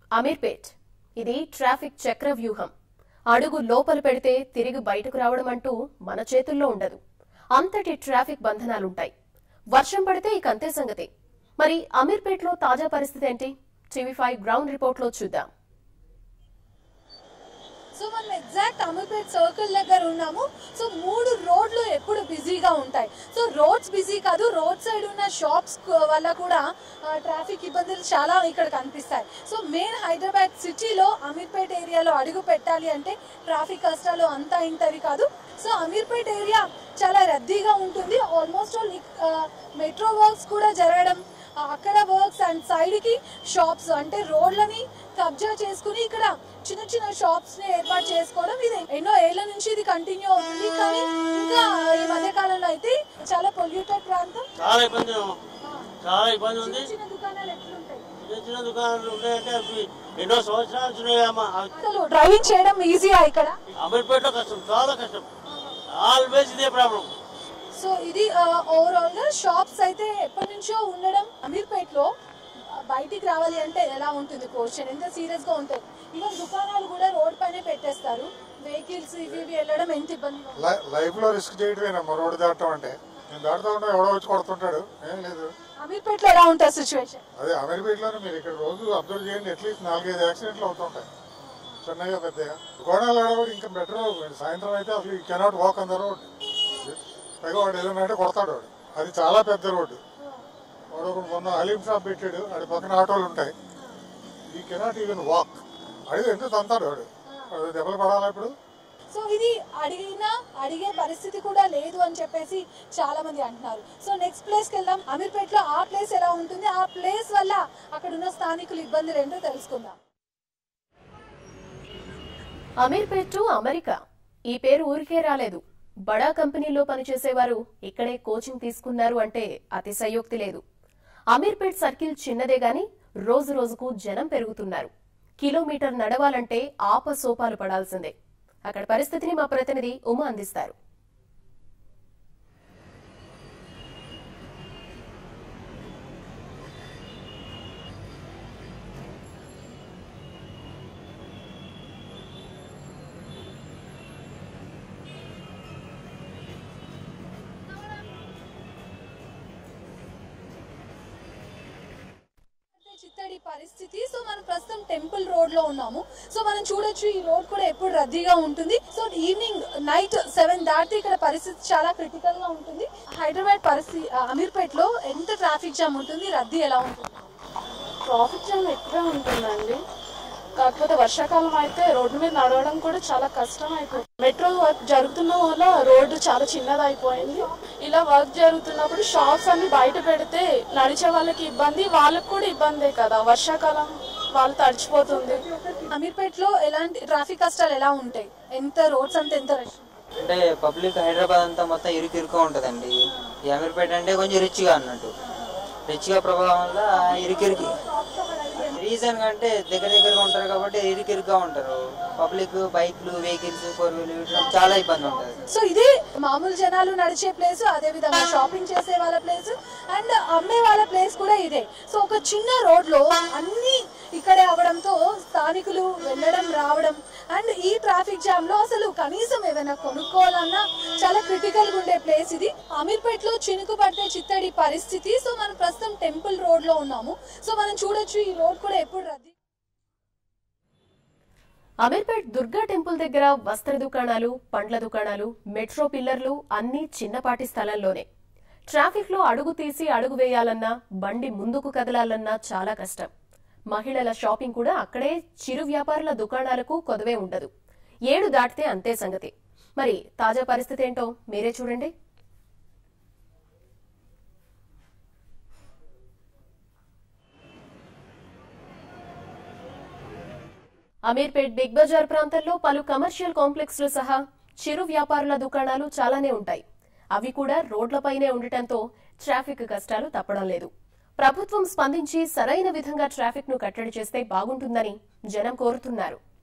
అమీర్పేట్ ఇది ట్రాఫిక్ చక్ర వ్యూహం అడుగు లోపల పెడితే తిరిగి బయటకు రావడం అంటూ మన చేతుల్లో ఉండదు అంతటి ట్రాఫిక్ బంధనాలుంటాయి వర్షం పడితే ఇక అంతే సంగతి మరి అమీర్పేట్లో తాజా పరిస్థితి ఏంటి టీవీ ఫైవ్ గ్రౌండ్ రిపోర్ట్లో చూద్దాం సో మనం ఎగ్జాక్ట్ అమీర్పేట్ సర్కిల్ దగ్గర ఉన్నాము సో మూడు రోడ్లు ఎప్పుడు బిజీగా ఉంటాయి సో రోడ్స్ బిజీ కాదు రోడ్ సైడ్ ఉన్న షాప్స్ వల్ల కూడా ట్రాఫిక్ ఇబ్బందులు చాలా ఇక్కడ కనిపిస్తాయి సో మెయిన్ హైదరాబాద్ సిటీలో అమీర్పేట్ ఏరియాలో అడుగు పెట్టాలి అంటే ట్రాఫిక్ కష్టాలు అంతా ఇంతవి కాదు సో అమీర్పేట్ ఏరియా చాలా రద్దీగా ఉంటుంది ఆల్మోస్ట్ ఆల్ మెట్రో వర్క్స్ కూడా జరగడం ఆ, అక్కడ వర్క్స్ అండ్ సైడ్ కి షాప్స్ అంటే రోడ్లని కబ్జా చేసుకుని ఇక్కడ చిన్న చిన్న షాప్స్ ని ఏర్పాటు చేసుకోవడం ఇది ఎన్నో ఏళ్ల నుంచి ఇది కంటిన్యూ అవుతుంది కానీ ఇంకా ఈ మధ్య కాలంలో అయితే చాలా పొల్యూటెడ్ ప్రాంతం చాలా ఇబ్బంది చాలా ఇబ్బంది ఉంది చిన్న చిన్న దుకాణాలు ఎట్లుంటాయి చిన్న చిన్న దుకాణాలు ఉన్నాయంటే అవి ఎన్నో సంవత్సరాల నుంచి ఉన్నాయమ్మా అసలు డ్రైవింగ్ చేయడం ఈజీయా ఇక్కడ అమీర్పేటలో కష్టం చాలా కష్టం ఆల్వేస్ ఇదే ప్రాబ్లం సో ఇది ఓవరాల్ గా షాప్స్ అయితే ఎప్పటి నుంచో ఉండడం అమీర్పేట్ లో బయటికి రావాలి అంటే ఎలా ఉంటుంది క్వశ్చన్ ఎంత సీరియస్ గా ఉంటుంది ఈవెన్ దుకాణాలు కూడా రోడ్ పైనే పెట్టేస్తారు వెహికల్స్ ఇవి ఇవి వెళ్ళడం ఎంత ఇబ్బందిగా ఉంటుంది. లై- లైఫ్ లో రిస్క్ చేయటమేనమ్మా రోడ్డు దాటడం అంటే నేను దాటుతూ ఉంటే ఎవడో వచ్చి కొడుతుంటాడు ఏం లేదు అమీర్పేట్ లో ఎలా ఉంటుంది సిచ్యువేషన్ అదే అమీర్పేటలోనే మీరు ఇక్కడ రోజు అబ్జర్వ్ చేయండి అట్లీస్ట్ నాలుగైదు యాక్సిడెంట్లు అవుతుంటాయి చిన్నగా పెద్దగా దుకాణాలు ఆడవాడు ఇంకా బెటర్ సాయంత్రం అయితే అసలు ఈ cannot walk on the road పైగా వాడు ఏదైనా అంటే కొడతాడు వాడు అది చాలా పెద్ద రోడ్డు వాడు ఒకడు మొన్న హలీం షాప్ పెట్టాడు వాడి పక్కన ఆటోలు ఉంటాయి ఈ కెనాట్ ఈవెన్ వాక్ అడిగి ఎందుకు తంతాడు వాడు వాడు దెబ్బలు పడాలా ఇప్పుడు సో ఇది అడిగినా అడిగే పరిస్థితి కూడా లేదు అని చెప్పేసి చాలా మంది అంటున్నారు సో నెక్స్ట్ ప్లేస్ కి వెళ్దాం అమీర్పేట్ లో ఆ ప్లేస్ ఎలా ఉంటుంది ఆ ప్లేస్ వల్ల అక్కడ ఉన్న స్థానికులు ఇబ్బందులు ఏంటో తెలుసుకుందాం అమీర్పేట్ టు అమెరికా ఈ పేరు ఊరికే రాలేదు బడా కంపెనీలో పనిచేసేవారు ఇక్కడే కోచింగ్ తీసుకున్నారు అంటే అతిశయోక్తి లేదు అమీర్పేట్ సర్కిల్ చిన్నదే గాని రోజు రోజుకు జనం పెరుగుతున్నారు కిలోమీటర్ నడవాలంటే ఆపసోపాలు పడాల్సిందే అక్కడ పరిస్థితిని మా ప్రతినిధి ఉమ అందిస్తారు అంటే చిత్తడి పరిస్థితి సో మనం ప్రస్తుతం టెంపుల్ రోడ్ లో ఉన్నాము సో మనం చూడొచ్చు ఈ రోడ్ కూడా ఎప్పుడు రద్దీగా ఉంటుంది సో ఈవినింగ్ నైట్ సెవెన్ దాటితే ఇక్కడ పరిస్థితి చాలా క్రిటికల్ గా ఉంటుంది హైదరాబాద్ పరిస్థితి అమీర్పేట్ లో ఎంత ట్రాఫిక్ జామ్ ఉంటుంది రద్దీ ఎలా ఉంటుంది ట్రాఫిక్ జామ్ ఎక్కువే ఉంటుందండి కాకపోతే వర్షాకాలం అయితే రోడ్డు మీద నడవడం కూడా చాలా కష్టం అయిపోయింది మెట్రో వర్క్ జరుగుతున్న వల్ల రోడ్డు చాలా చిన్నది అయిపోయింది ఇలా వర్క్ జరుగుతున్నప్పుడు షాప్స్ అన్ని బయట పెడితే నడిచే వాళ్ళకి ఇబ్బంది వాళ్ళకి కూడా ఇబ్బందే కదా వర్షాకాలం వాళ్ళు తడిచిపోతుంది అమీర్పేట్ లో ఎలాంటి ట్రాఫిక్ కష్టాలు ఎలా ఉంటాయి ఎంత రోడ్స్ అంతా ఎంత రష్ అంటే పబ్లిక్ హైదరాబాద్ అంతా మొత్తం ఇరుకు ఇరుకు ఉంటుందండి ఈ అమీర్పేట అంటే కొంచెం రిచ్గా అన్నట్టు రిచ్గా ప్రభావం వల్ల ఇరుకు ఇరుకు రీజన్ అంటే దగ్గర దగ్గరగా ఉంటారు కాబట్టి ఇరుకు ఇరుగ్గా ఉంటారు పబ్లిక్ బైక్లు వెహికల్స్ ఫోర్ వీలర్ చాలా ఇబ్బంది ఉంటుంది సో ఇది మామూలు జనాలు నడిచే ప్లేస్ అదే విధంగా షాపింగ్ చేసే వాళ్ళ ప్లేస్ అండ్ అమ్మే వాళ్ళ ప్లేస్ కూడా ఇదే సో ఒక చిన్న రోడ్ లో అన్ని ఇక్కడే అవడంతో స్థానికులు వెళ్ళడం రావడం అండ్ ఈ ట్రాఫిక్ జామ్ లో అసలు కనీసం ఏదైనా కొనుక్కోవాలన్నా చాలా క్రిటికల్ గా ఉండే ప్లేస్ ఇది అమీర్పేట్ లో చినుకు పడితే చిత్తడి పరిస్థితి సో మనం ప్రస్తుతం టెంపుల్ రోడ్ లో ఉన్నాము సో మనం చూడొచ్చు ఈ రోడ్ కూడా ఎప్పుడు రద్దీ అమీర్పేట్ దుర్గా టెంపుల్ దగ్గర వస్త్ర దుకాణాలు పండ్ల దుకాణాలు మెట్రో పిల్లర్లు అన్నీ చిన్నపాటి స్థలంలోనే ట్రాఫిక్ లో అడుగు తీసి అడుగు వేయాలన్నా బండి ముందుకు కదలాలన్నా చాలా కష్టం మహిళల షాపింగ్ కూడా అక్కడే చిరు వ్యాపారుల దుకాణాలకు కొదవే ఉండదు ఏడు దాటితే అంతే సంగతి మరి తాజా పరిస్థితి ఏంటో మీరే చూడండి అమీర్పేట్ బిగ్ బజార్ ప్రాంతంలో పలు కమర్షియల్ కాంప్లెక్స్లు సహా చిరు వ్యాపారుల దుకాణాలు చాలానే ఉంటాయి అవి కూడా రోడ్లపైనే ఉండటంతో ట్రాఫిక్ కష్టాలు తప్పడం లేదు ప్రభుత్వం స్పందించి సరైన విధంగా ట్రాఫిక్ ను కట్టడి చేస్తే బాగుంటుందని జనం కోరుతున్నారు